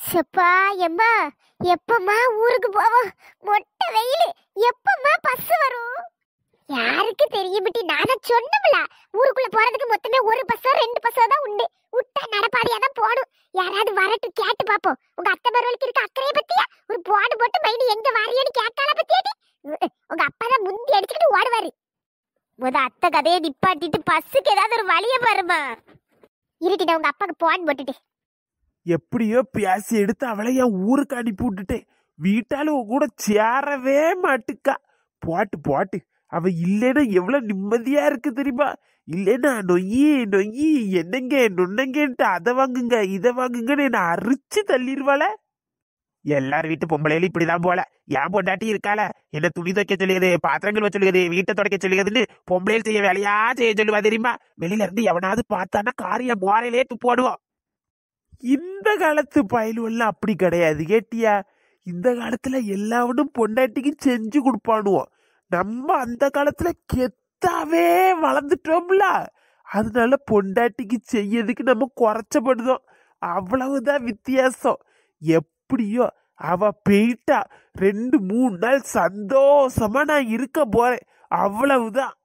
சப்பா எம்மா எப்பம்மா ஊருக்கு போவோம் மொட்டை வெயில் எப்பம்மா பஸ் வரும் யாருக்கு தெரியும் பிட்டி நானே சொன்னோம்ல ஊருக்குள்ள போறதுக்கு மொத்தமே ஒரு பஸ்ஸோ ரெண்டு பஸ்ஸோ தான் உண்டு விட்டா நடப்பாதையா தான் போடும் யாராவது வரட்டு கேட்டு பாப்போம் உங்க அத்தை மருவலுக்கு இருக்க அக்கறைய பத்தியா ஒரு போடு போட்டு மைனி எங்க வாரியன்னு கேட்டால பத்தியாடி உ- உங்க அப்பா தான் முந்தி அடிச்சுக்கிட்டு ஓடுவாரு முத அத்தை கதையை நிப்பாட்டிட்டு பஸ்ஸுக்கு ஏதாவது ஒரு வழிய பாருமா இருட்டிட்ட உங்க அப்பாக்கு போன் போட்டுட்டு எப்படியோ பேசி எடுத்து அவளை என் ஊருக்கு அனுப்பி விட்டுட்டேன் வீட்டாலும் உன் கூட சேரவே மாட்டுக்கா போட்டு போட்டு அவ இல்லைன்னா எவ்வளவு நிம்மதியா இருக்கு தெரியுமா இல்லைன்னா நொய்யி நொய்யி என்னங்க நுண்ணங்கன்ட்டு அதை வாங்குங்க இதை வாங்குங்கன்னு என்ன அரிச்சு தள்ளிடுவாள எல்லார் வீட்டு பொம்பளையிலும் இப்படிதான் போல ஏன் பொண்டாட்டி இருக்கால என்ன துணி துவைக்க சொல்லியது பாத்திரங்கள் வச்சு சொல்லியது வீட்டை துடைக்க சொல்லியதுன்னு பொம்பளையில் செய்ய வேலையா செய்ய சொல்லுவா தெரியுமா வெளியில இருந்து எவனாவது பார்த்தானா காரிய மோரையிலே துப்போடுவோம் இந்த காலத்து பயலுவெல்லாம் அப்படி கிடையாது கேட்டியா இந்த காலத்துல எல்லாவனும் பொண்டாட்டிக்கு செஞ்சு கொடுப்பானுவோம் நம்ம அந்த காலத்துல கெத்தாவே வளர்ந்துட்டோம்ல அதனால பொண்டாட்டிக்கு செய்யறதுக்கு நம்ம குறைச்சப்படுதோம் அவ்வளவுதான் வித்தியாசம் எப்படியோ அவ போயிட்டா ரெண்டு மூணு நாள் சந்தோஷமா நான் இருக்க போறேன் அவ்வளவுதான்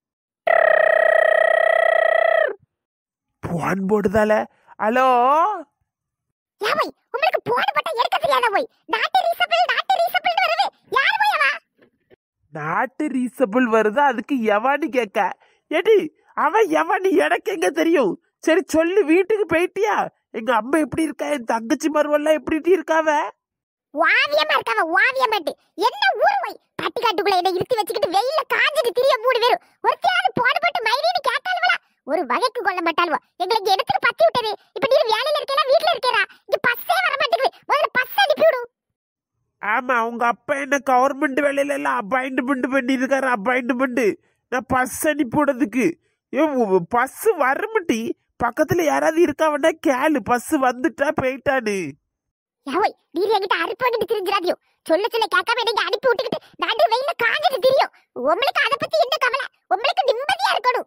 போன் போடுதால ஹலோ ஏன் போய் உங்களுக்கு போன் போட்டா எடுக்க தெரியாதா போய் நாட்டு ரீசபிள் நாட்டு ரீசபிள்னு வரவே யார் போய் அவ நாட்டு ரீசபிள் வருதா அதுக்கு எவான்னு கேட்க ஏடி அவன் எவன்னு எனக்கு எங்க தெரியும் சரி சொல்லு வீட்டுக்கு போயிட்டியா எங்க அம்மா எப்படி இருக்கா என் தங்கச்சி மருவெல்லாம் எப்படி இருக்காவ வாவியமா இருக்காவ வாவியமாட்டு என்ன ஊர் போய் பட்டிக்காட்டுக்குள்ள என்ன இருத்தி வச்சுக்கிட்டு வெயில்ல காஞ்சிட்டு திரிய மூணு பேரும் ஒருத்தையாவது போன் போட்டு மைடின்னு கேட்டாலுவலா ஒரு வகைக்கு கொள்ள மாட்டாளுவோ எங்களுக்கு எடுத்துட்டு பத்தி விட்டது இப்ப நீ வேலையில இருக்கேனா வீட்ல இருக்கேனா இங்க பஸ்ஸே வர மாட்டேங்குது முதல்ல பஸ் அனுப்பி விடு ஆமா உங்க அப்பா என்ன கவர்மெண்ட் வேலையில எல்லாம் அப்பாயின்மெண்ட் பண்ணியிருக்காரு அப்பாயின்மெண்ட் நான் பஸ் அனுப்பி விடுறதுக்கு பஸ் வரமாட்டி பக்கத்துல யாராவது இருக்காவன்னா கேளு பஸ் வந்துட்டா போயிட்டான்னு யாவை நீர் என்கிட்ட அறுப்பு வாங்கிட்டு திரிஞ்சிடாதியோ சொல்ல சொல்ல கேட்காம நீங்க அனுப்பி விட்டுக்கிட்டு நடு வெயில்ல காஞ்சிட்டு திரியும் உங்களுக்கு அதை பத்தி என்ன கவலை உங்களுக்கு நிம்மதியா இருக்கணும்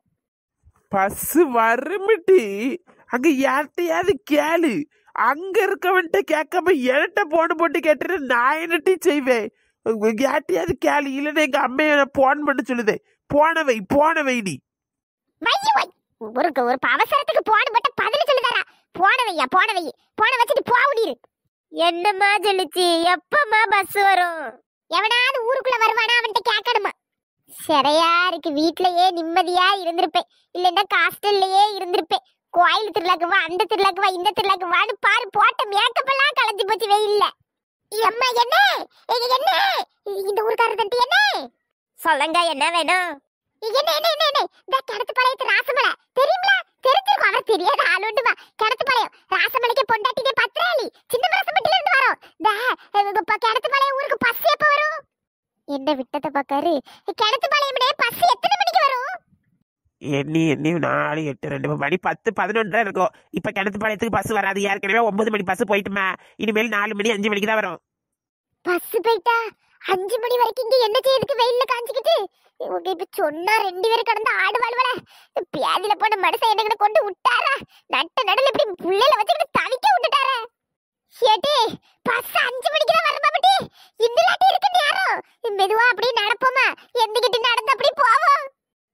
பஸ் வரமிட்டி அங்க யார்கிட்டயாவது கேளு அங்க இருக்கவன்ட்ட கேட்காம என்கிட்ட போன் போட்டு கேட்டுட்டு நான் என்னட்டி செய்வேன் யார்கிட்டயாவது கேளு இல்லைன்னா எங்க அம்மைய போன் பண்ண சொல்லுதே போனவை போனவை நீ வைய வை ஒரு ஒரு அவசரத்துக்கு போன போட்ட பதில் சொல்லுதாரா போன வையா போன வை போன வச்சுட்டு போவுடிரு என்னம்மா சொல்லுச்சு எப்பம்மா பஸ் வரும் எவனாவது ஊருக்குள்ள வருவானா அவன்கிட்ட கேட்கணுமா சரியா இருக்கு வீட்லயே நிம்மதியா இருந்திருப்பேன் இல்லைன்னா ஹாஸ்டல்லயே இருந்திருப்பேன் கோயில் திருவிழாக்கு வா அந்த திருவிழாக்கு வா இந்த திருவிழாக்கு வான்னு பாரு போட்ட மேக்கப் எல்லாம் கலைஞ்சு போச்சு வெயில்ல அம்மா என்ன இது என்ன இந்த ஊருக்காரர் தண்டி என்ன சொல்லுங்க என்ன வேணும் என்ன என்ன என்ன என்ன இந்த கிணத்து பாளையத்து ராசமலை தெரியுங்களா தெரிஞ்சிருக்கும் அவர் தெரியாத ஆள் உண்டு வா கிணத்து பாளையம் ராசமலைக்கு பொண்டாட்டிக்கு பத்திராளி சின்ன மரசம்பட்டில இருந்து வரோம் இந்த இப்ப கிணத்து பாளையம் ஊருக்கு பஸ் எப்ப வரும் என்ன விட்டத பாக்காரு கிணத்து பாளையம் பஸ் எத்தனை மணிக்கு வரும் எண்ணி எண்ணி நாலு எட்டு ரெண்டு மணி பத்து பதினொன்றரை இருக்கும் இப்ப கிணத்து பாளையத்துக்கு பஸ் வராது ஏற்கனவே ஒன்பது மணி பஸ் போயிட்டுமா இனிமேல் நாலு மணி அஞ்சு மணிக்கு தான் வரும் பஸ் போயிட்டா அஞ்சு மணி வரைக்கும் இங்க என்ன செய்யறதுக்கு வெயில்ல காஞ்சிக்கிட்டு இவங்க இப்ப சொன்னா ரெண்டு பேரும் கடந்து ஆடு வாழ்வல பியாதில போன மனுஷன் என்ன கொண்டு விட்டாரா நட்ட நடுல இப்படி புள்ளையில வச்சுக்கிட்டு தவிக்க விட்டுட்டாரா ஏட்டி பஸ் அஞ்சு மணிக்கு தான் வரமா பட்டி இந்தலாட்டி இருக்கு நேரம் மெதுவா அப்படியே நடப்போமா எந்திக்கிட்டு நடந்து அப்படி போவோம்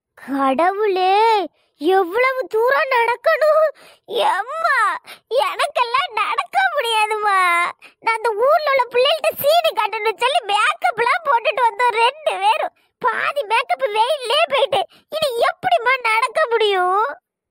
கடவுளே எவ்வளவு தூரம் நடக்கணும் எம்மா எனக்கெல்லாம் நடக்க முடியாதுமா நான் அந்த ஊர்ல உள்ள பிள்ளைகிட்ட சீனு காட்டணும்னு சொல்லி மேக்கப்லாம் போட்டுட்டு வந்தோம் ரெண்டு பேரும் பாதி மேக்கப் வெயிலே போயிட்டு இனி எப்படிம்மா நடக்க முடியும்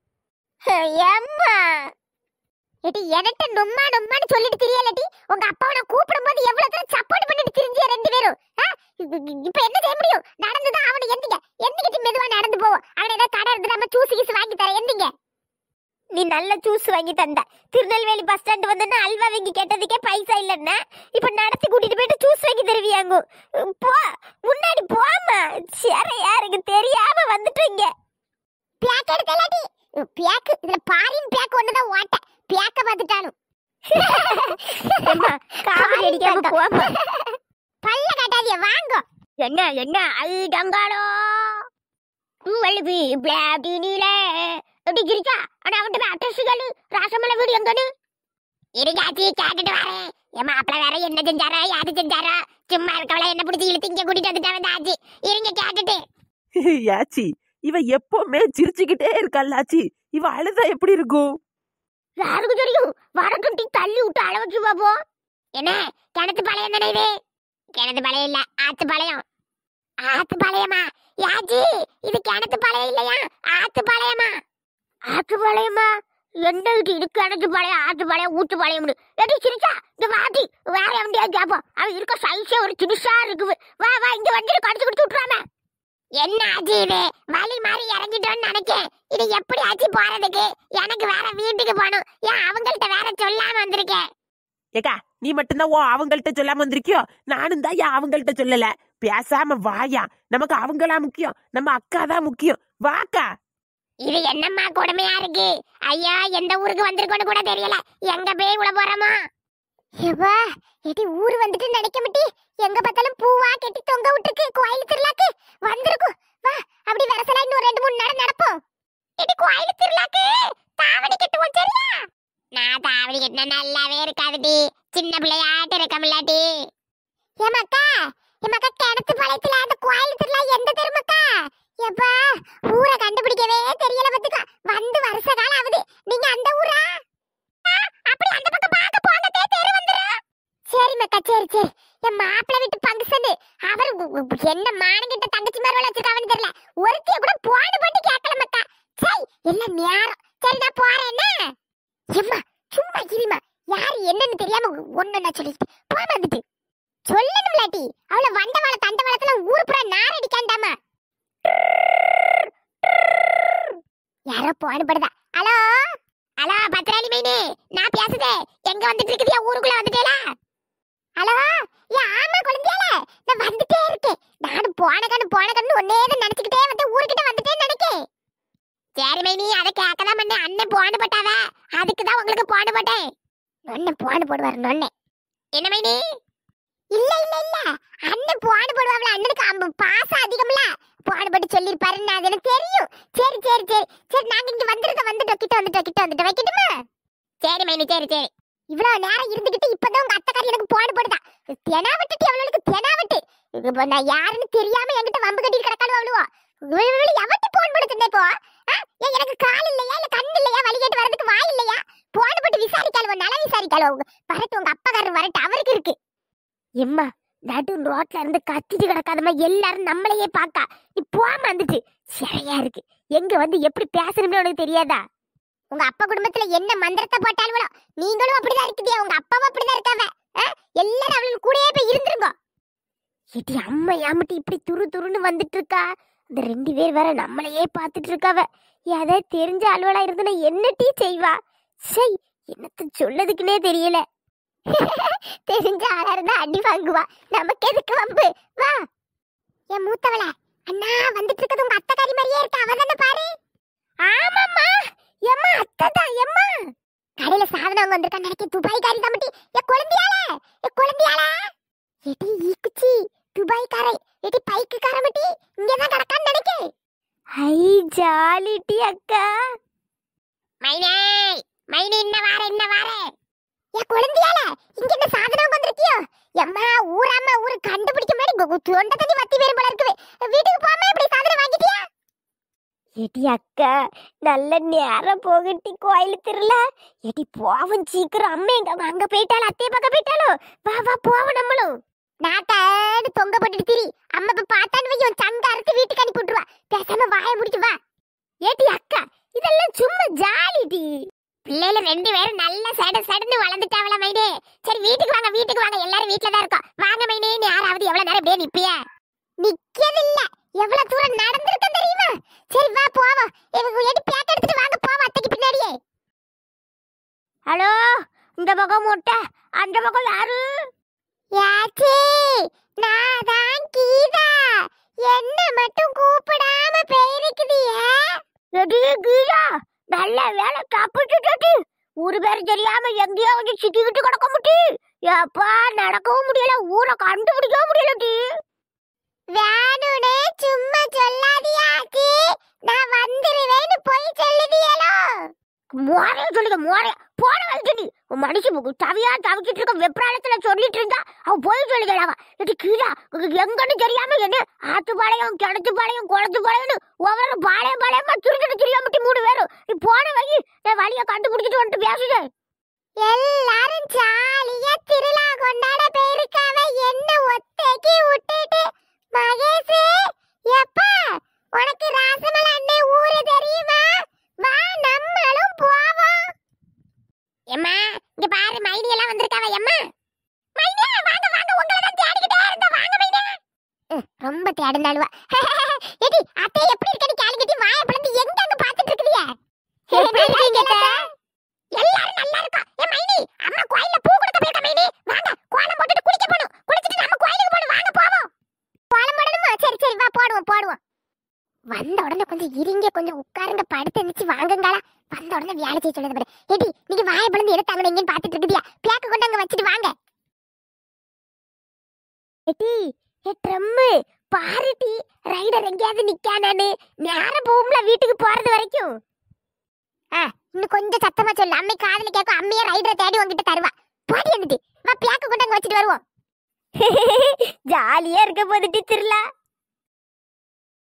எம்மா ஏடி என்கிட்ட நொம்மா நொம்மான்னு சொல்லிட்டு தெரியலடி உங்க அப்பாவை நான் கூப்பிடும்போது எவ்வளவு தூரம் சப்போர்ட் பண்ணிட்டு திரிஞ்சிய ரெண்டு பேரும் ஆ? இப்ப இப்ப என்ன செய்ய முடியும் நடந்துதான் அவனை எந்திங்க எந்திக்கிட்டு மெதுவா நடந்து போவோம் அவன் ஏதாவது கடை இருந்து நம்ம ஜூஸ் கீஸ் வாங்கி தர எந்திங்க நீ நல்ல ஜூஸ் வாங்கி தந்த திருநெல்வேலி பஸ் ஸ்டாண்ட் வந்தா அல்வா வாங்கி கேட்டதுக்கே பைசா இல்லைன்னா இப்ப நடத்தி கூட்டிட்டு போயிட்டு ஜூஸ் வாங்கி தருவியாங்க போ முன்னாடி போமா சரி யாருக்கு தெரியாம வந்துட்டீங்க பேக் எடுத்தலாட்டி பேக் இதுல பாரின் பேக் ஒண்ணுதான் ஓட்ட பேக்க பார்த்துட்டாலும் காமெடி அடிக்காம போமா பல்ல காட்டாதிய வாங்க என்ன என்ன ஐடங்காலோ வள்ளுவி பிளாடி நீல எப்படி கிரிக்கா ஆனா அவன்கிட்ட போய் அட்ரஸ் கேளு ராசமலை வீடு எங்கன்னு இருக்காச்சி கேட்டுட்டு வரேன் என் மாப்பிள்ள வேற என்ன செஞ்சாரோ யாது செஞ்சாரோ சும்மா இருக்கவள என்ன பிடிச்சி இழுத்து இங்க கூட்டிட்டு வந்துட்டா வந்து ஆச்சி இருங்க கேட்டுட்டு யாச்சி இவ எப்பவுமே சிரிச்சுக்கிட்டே இருக்காளாச்சி இவ அழுதா எப்படி இருக்கும் யாருக்கு தெரியும் வரட்டுட்டி தள்ளி விட்டு அள வச்சு பாப்போம் என்ன கிணத்து பாளையம் தானே இது கிணத்து பாளையம் இல்ல ஆத்து பாளையம் ஆத்து பாளையமா யாச்சி இது கிணத்து பாளையம் இல்லையா ஆத்து பாளையமா ஆத்து பாளையமா என்ன இது இது கிணத்து பாளையம் ஆத்து பாளையம் ஊத்து பாளையம் எடி சிரிச்சா இங்க வாடி வேற எவன்டியா கேப்போம் அவன் இருக்க சைஸே ஒரு சிறுசா இருக்குது வா வா இங்க வந்து கடிச்சு கொடுத்து விட்டுறாம என்ன ஆச்சு இது வழி மாதிரி இறங்கிட்டோன்னு நினைக்கேன் இது எப்படி ஆச்சு போறதுக்கு எனக்கு வேற வீட்டுக்கு போகணும் ஏன் அவங்கள்ட்ட வேற சொல்லாம வந்திருக்கேன் ஏக்கா நீ மட்டும்தான் ஓ அவங்கள்ட்ட சொல்லாம வந்திருக்கியோ நானும் தான் ஏன் அவங்கள்ட்ட சொல்லல பேசாம வாயா நமக்கு அவங்களா முக்கியம் நம்ம அக்கா தான் முக்கியம் வாக்கா இது என்னம்மா கொடுமையா இருக்கு ஐயா எந்த ஊருக்கு வந்திருக்கோன்னு கூட தெரியல எங்க போய் உள்ள போறோமோ எவா எடி ஊர் வந்துட்டு நினைக்க மாட்டி எங்க பார்த்தாலும் பூவா கெட்டி தொங்க விட்டுருக்கு கோயில் திருவிழாக்கு வந்திருக்கும் வா அப்படி வரசலா இன்னும் ரெண்டு மூணு நாள் நடப்போம் எடி கோயில் திருவிழாக்கு தாவணி கட்டுவோம் சரியா நான் தாவணி கட்டினா நல்லாவே இருக்காதுடி சின்ன பிள்ளையாட்டு இருக்க முல்லாட்டி ஏமாக்கா ஏமாக்கா கிணத்து பாளையத்துல அந்த கோயில் திருவிழா எந்த தெருமக்கா எப்பா ஊரை கண்டுபிடிக்கவே தெரியல பத்துக்கா வந்து வருஷ காலம் ஆகுது நீங்க அந்த ஊரா அப்படி அந்த பக்கம் பார்க்க போங்க தெரு வந்துரும் சரி மக்கா சரி சரி என் மாப்பிள்ளை வீட்டு ஃபங்க்ஷன் அவர் உ- உ- என்ன மானங்கிட்ட தங்கச்சி மாதிரி வச்சிருக்காவன்னு தெரியல ஒருத்திய கூட போன போட்டு கேட்கல மக்கா சரி எல்லாம் நேரம் சரி நான் போறேன் என்ன எம்மா சும்மா இருமா யாரு என்னன்னு தெரியாம ஒண்ணு நான் சொல்லிட்டு போன வந்துட்டு சொல்லணும்லாட்டி அவள வண்டவாள தண்டவாளத்துல ஊர் புறா நார் அடிக்காண்டாமா யாரோ போன் படுதா ஹலோ ஹலோ பத்ராளி மைனி நான் பேசுதே எங்க வந்துட்டு இருக்குதியா ஊருக்குள்ள வந்துட்டேலா ஹலோ ஏ ஆமா குழந்தையால நான் வந்துட்டே இருக்கேன் நானும் போன கண்ணு போன கண்ணு ஒன்னே தான் நினைச்சுக்கிட்டே வந்து ஊருக்கிட்ட வந்துட்டேன்னு நினைக்கேன் சரி மைனி அதை கேட்கதான் பண்ணேன் அண்ணன் போன போட்டாவ அதுக்கு தான் உங்களுக்கு போன போட்டேன் நொண்ணு போன போடுவார் நொண்ணே என்ன மைனி இல்ல இல்ல இல்ல அண்ணன் போன போடுவாங்களா அண்ணனுக்கு அம்ப பாசம் அதிகம்ல போனபடி சொல்லிருப்பாருன்னு அது எனக்கு தெரியும் சரி சரி சரி சரி நாங்க இங்க வந்துருக்க வந்துட்டோம் கிட்ட வந்துட்டோம் கிட்ட வந்துட்டோம் வைக்கட்டுமா சரி மைனி சரி சரி இவ்வளவு நேரம் இருந்துகிட்டு இப்பதான் உங்க அத்தைக்காரி எனக்கு போன போடுதா தெனா விட்டுட்டு அவளுக்கு தெனா விட்டு இப்ப நான் யாருன்னு தெரியாம என்கிட்ட வம்பு கட்டி கிடக்காலும் அவ்வளவோ எவட்டு போன் போடுச்சுன்னே இப்போ ஆ? ஏன் எனக்கு கால் இல்லையா இல்ல கண் இல்லையா வழி கேட்டு வரதுக்கு வாய் இல்லையா போன் போட்டு விசாரிக்காளுவோ நல விசாரிக்காளுவோ வரட்டும் உங்க அப்பக்காரர் வரட்டும் அவருக்கு இருக்கு எம்மா நடு ரோட்ல இருந்து கத்திட்டு கிடக்காதம்மா எல்லாரும் நம்மளையே பாக்கா நீ போகாம வந்துச்சு சரியா இருக்கு எங்க வந்து எப்படி பேசணும்னு உனக்கு தெரியாதா உங்க அப்பா குடும்பத்துல என்ன மந்திரத்தை போட்டாலும் நீங்களும் அப்படிதான் இருக்குதியா உங்க அப்பாவும் அப்படிதான் இருக்காவ ஆ? எல்லாரும் அவளுக்கு கூடயே போய் இருந்துருங்க இடி அம்மா ஏமட்டி இப்படி துரு துருன்னு வந்துட்டு இருக்கா இந்த ரெண்டு பேர் வேற நம்மளையே பார்த்துட்டு இருக்காவ ஏதோ தெரிஞ்ச அலுவலா இருந்துன்னா என்ன டீ செய்வா சை என்னத்த சொல்லதுக்குன்னே தெரியல தெரிஞ்ச ஆளா இருந்தா அடி வாங்குவா நமக்கு எதுக்கு வம்பு வா என் மூத்தவள அண்ணா வந்துட்டு இருக்கிறது உங்க அத்தைக்காரி மாதிரியே இருக்கு அவ தானே பாரு ஆமாம்மா எம்மா அத்தை தான் எம்மா கடையில சாதனம் அவங்க வந்திருக்கா நினைக்க துபாய் காரி தான் மட்டி எ குழந்தையால எ குழந்தையால எடி ஈக்குச்சி துபாய் காரை எடி பைக்கு கார மட்டி இங்க தான் கிடக்கான்னு நினைக்க ஹை ஜாலி டி அக்கா மைனே மைனே இன்ன வார இன்ன வார ஏ குழந்தையால இங்க என்ன சாதனம் வந்திருக்கியோ எம்மா ஊராம ஊரு கண்டுபிடிக்க மாதிரி கு- தொண்டை தண்ணி வத்தி பேரும் போல இருக்குது வீட்டுக்கு போகாம இப்படி சாதனம் வாங்கிட்டியா ஏடி அக்கா நல்ல நேரம் போகட்டி கோயில் திருல ஏடி போவன் சீக்கிரம் அம்மா எங்க அங்க போயிட்டாலும் அத்தைய பக்கம் போயிட்டாலும் வா வா போவோம் நம்மளும் நாட்டாடு தொங்க போட்டுட்டு திரி அம்மா இப்ப பார்த்தான்னு வை உன் சங்க அறுத்து வீட்டுக்கு அனுப்பி விட்டுருவா பேசாம வாய முடிச்சு வா ஏடி அக்கா இதெல்லாம் சும்மா ஜாலிடி பிள்ளைல ரெண்டு பேரும் நல்ல சட சடன்னு வளர்ந்துட்டாவல மைனே சரி வீட்டுக்கு வாங்க வீட்டுக்கு வாங்க எல்லாரும் வீட்ல தான் இருக்கோம் வாங்க மைனே நீ யாராவது எவ்வளவு நேரம் இப்படியே நிப்பிய நிக்கதில்ல எவ்வளவு தூரம் நடந்திருக்கேன் தெரியுமா சரி வா போவோம் இவங்க எடி பேக் எடுத்துட்டு வாங்க போவோம் அத்தைக்கு பின்னாடியே ஹலோ இந்த பக்கம் முட்டை அந்த பக்கம் யாரு யாச்சி நான் தான் கீதா என்ன மட்டும் கூப்பிடாம போயிருக்குதியே எடி கீதா நல்ல வேலை தப்பிச்சுட்டு ஊரு பேர் தெரியாம எங்கேயோ வந்து சிக்கிக்கிட்டு கிடக்க முட்டி எப்பா நடக்கவும் முடியல ஊரை கண்டுபிடிக்கவும் முடியலடி வேணுனே சும்மா சொல்லாதியாச்சி நான் வந்துருவேன்னு போய் சொல்லுதியலோ மோரைய சொல்லுங்க மோரைய போன வயசு நீ உன் மனுஷன் தவியா தவிக்கிட்டு இருக்க வெப்ராளத்துல சொல்லிட்டு இருந்தா அவ போய் சொல்லுங்க அவ இது கீழா எங்கன்னு தெரியாம என்ன ஆத்து பாளையம் கிணத்து பாளையம் குளத்து பாளையம்னு ஒவ்வொரு பாளையம் பாளையமா திருக்கிட்டு தெரியாமட்டி மூணு பேரும் நீ போன வழி நான் வழிய கண்டுபிடிச்சிட்டு வந்துட்டு பேசுங்க எல்லாரும் ஜாலியா திருவிழா கொண்டாட போயிருக்காவ என்ன ஒத்தைக்கு விட்டுட்டு மகேஷ் எப்பா உனக்கு ராசமலை அண்ணே ஊரு தெரியுமா வா நம்மளும் போவோம் எம்மா இங்க பாரு மைனி எல்லாம் வந்திருக்காவ எம்மா மைனி வாங்க வாங்க உங்களை தான் தேடிக்கிட்டே இருந்த வாங்க மைனி ரொம்ப தேடினாலுவா ஏடி அத்தை எப்படி இருக்கடி காலி கட்டி வாயை பிளந்து எங்க அங்க பாத்துட்டு இருக்குதிய எப்படி இருக்கீங்க எல்லாரும் நல்லா இருக்கோம் ஏ மைனி அம்மா கோயில்ல பூ கொடுக்க போயிருக்க மைனி வாங்க கோலம் போட்டுட்டு குளிக்க போணும் குளிச்சிட்டு நம்ம கோயிலுக்கு போணும் வாங்க போவோம் கோலம் போடணுமா சரி சரி வா போடுவோம் போடுவோம் வந்த உடனே கொஞ்சம் இருங்க கொஞ்சம் உட்காருங்க படுத்து இருந்துச்சு வாங்குங்களா வந்த உடனே வேலை செய்ய சொல்லுது பாரு ஏடி நீங்க வாயை பிளந்து எடுத்தாங்க எங்கன்னு பாத்துட்டு இருக்குதியா பேக்க கொண்டு அங்க வச்சுட்டு வாங்க ஏடி ஏ ட்ரம்மு பாருடி ரைடர் எங்கேயாவது நிக்கானானு நேரம் போகும்ல வீட்டுக்கு போறது வரைக்கும் ஆ இன்னும் கொஞ்சம் சத்தமா சொல்லு அம்மை காதுல கேட்கும் அம்மையே ரைடரை தேடி உங்ககிட்ட தருவா பாடி வந்துட்டு வா பேக்க கொண்டு அங்க வச்சுட்டு வருவோம் ஜாலியா இருக்க போதுட்டு திருலா